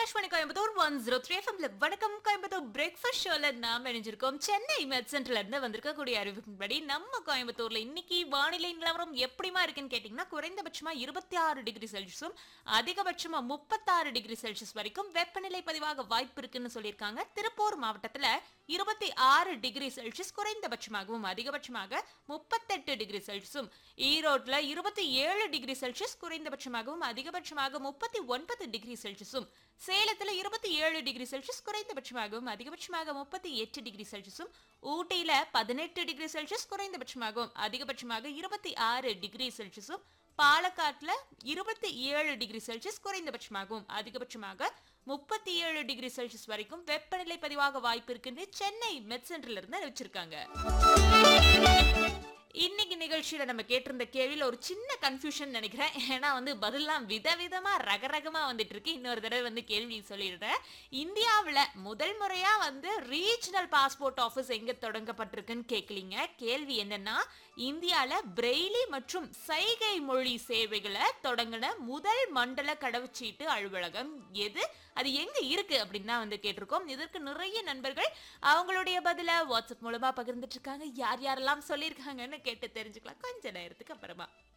Akashvani Coimbatore one zero three எஃப்எம்ல வணக்கம் Coimbatore breakfast ஷோல நாம் இணைஞ்சிருக்கோம் சென்னை மெட் சென்டர்ல இருந்து வந்திருக்கக்கூடிய அறிவிப்பின்படி நம்ம கோயம்புத்தூர்ல இன்னைக்கு வானிலை நிலவரம் எப்படிமா இருக்குன்னு கேட்டீங்கன்னா குறைந்தபட்சமா இருபத்தி ஆறு டிகிரி செல்சியஸும் அதிகபட்சமா முப்பத்தாறு டிகிரி செல்சியஸ் வரைக்கும் வெப்பநிலை பதிவாக வாய்ப்பு இருக்குன்னு சொல்லியிருக்காங்க திருப்பூர் மாவட்டத்துல இருபத்தி ஆறு டிகிரி செல்சியஸ் குறைந்தபட்சமாகவும் அதிகபட்சமாக முப்பத்தெட்டு டிகிரி செல்சியஸும் ஈரோட்ல இருபத்தி ஏழு டிகிரி செல்சியஸ் குறைந்தபட்சமாகவும் அதிகபட்சமாக முப்பத்தி ஒன்பது டிகிரி செல்சியஸும் சேலத்துல இருபத்தி ஏழு டிகிரி செல்சியஸ் குறைந்தபட்சமாகவும் அதிகபட்சமாக முப்பத்தி எட்டு டிகிரி செல்சியஸும் ஊட்டியில பதினெட்டு டிகிரி செல்சியஸ் குறைந்தபட்சமாகவும் அதிகபட்சமாக இருபத்தி ஆறு டிகிரி செல்சியஸும் பாலக்காட்டுல இருபத்தி ஏழு டிகிரி செல்சியஸ் குறைந்தபட்சமாகவும் அதிகபட்சமாக முப்பத்தி ஏழு டிகிரி செல்சியஸ் வரைக்கும் வெப்பநிலை பதிவாக வாய்ப்பு இருக்குன்னு சென்னை மெட் சென்டர்ல இருந்து அறிவிச்சிருக்காங்க இன்னைக்கு நிகழ்ச்சியில நம்ம கேட்டிருந்த கேள்வியில ஒரு சின்ன கன்ஃபியூஷன் நினைக்கிறேன் ஏன்னா வந்து பதிலாம் விதவிதமா ரகரகமா வந்துட்டு இருக்கு இன்னொரு தடவை வந்து கேள்வி சொல்லிடுறேன் இந்தியாவுல முதல் முறையா வந்து ரீஜனல் பாஸ்போர்ட் ஆஃபீஸ் எங்க தொடங்கப்பட்டிருக்குன்னு கேட்கலீங்க கேள்வி என்னன்னா இந்தியால பிரெய்லி மற்றும் சைகை மொழி சேவைகளை தொடங்கின முதல் மண்டல கடவுச்சீட்டு அலுவலகம் எது அது எங்க இருக்கு அப்படின்னு தான் வந்து கேட்டிருக்கோம் இதற்கு நிறைய நண்பர்கள் அவங்களுடைய பதில வாட்ஸ்அப் மூலமா பகிர்ந்துட்டு இருக்காங்க யார் யாரெல்லாம் சொல்லியிருக்காங்கன்னு கேட்டு தெரிஞ்சுக்கலாம் கொஞ்ச நேரத்துக்கு அப்புறமா